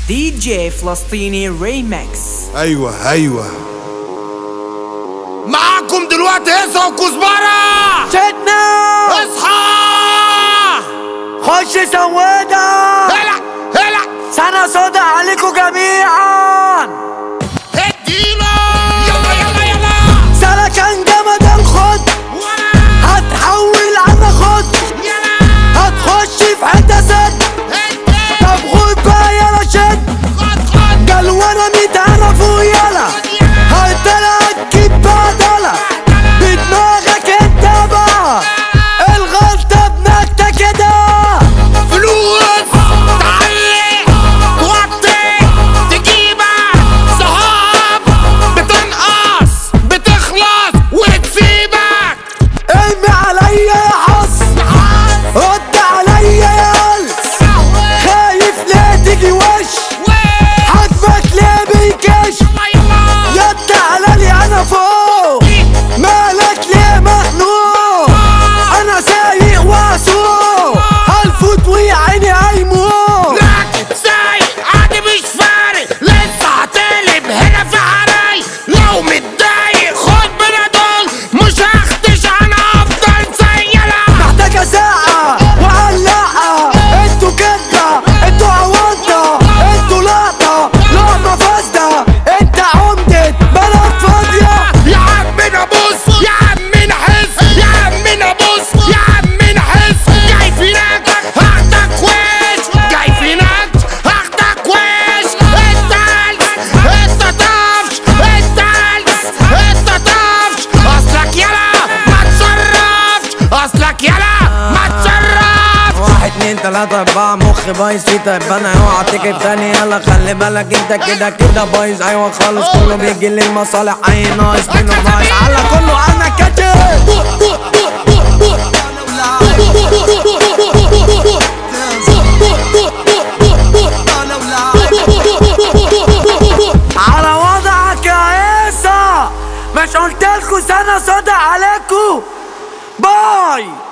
دي جي فلسطيني ريمكس ايوه ايوه معاكم دلوقتي هيصة وكزبرة سيدنا اصحى خش سوادة هلا هلا سنة سودا عليكم جميعا اديله يلا يلا يلا سلكان جمدان خد ولا هتحول على خد يلا هتخش في حتة سد ادي طب خد بقى يلا شد خد خد قال وانا متعرف ويلا هيطلع تجيب بدلة بدماغك انت بقى الغلطة بنكتة كده فلوس تعلي توطي تجيبك صحاب بتنقص بتخلص وتسيبك ارمي عليا يا حص رد عليا يا قلس خايف ليه تيجي وش حجمك ليه بيكش يا تعالى لي انا فوق مالك ليه مخنوق انا سايق واسوق هالفوت ويا عيني هيموت راكب سايق عادي مش فارق لسه هتقلب هنا في حراي لو متضايق خد بنادول مش هختش انا افضل سيلة محتاجة ساعة وعلاقة انتوا كدة انتوا عوضة انتوا لقطة لقمة فاسدة انت عمدة بلد فاضية يا عم نبص يا عم نحس يا عم نبص يا عم نحس جاي في نكش هاخدك وش جاي في نكش هاخدك وش انت قلس انت طفش انت قلس انت طفش اصلك يلا ما تصرفش اصلك يلا ما تصرفش واحد اتنين تلاتة أربعة مخي بايظ في تبانة اوعى تيجي في تاني يلا خلي بالك انت كده كده بايظ ايوه خالص كله بيجي للمصالح اي ناقص منه بايظ على كله انا كاتب على وضعك يا عيسى مش قلتلكوا سنة صدق عليكوا باي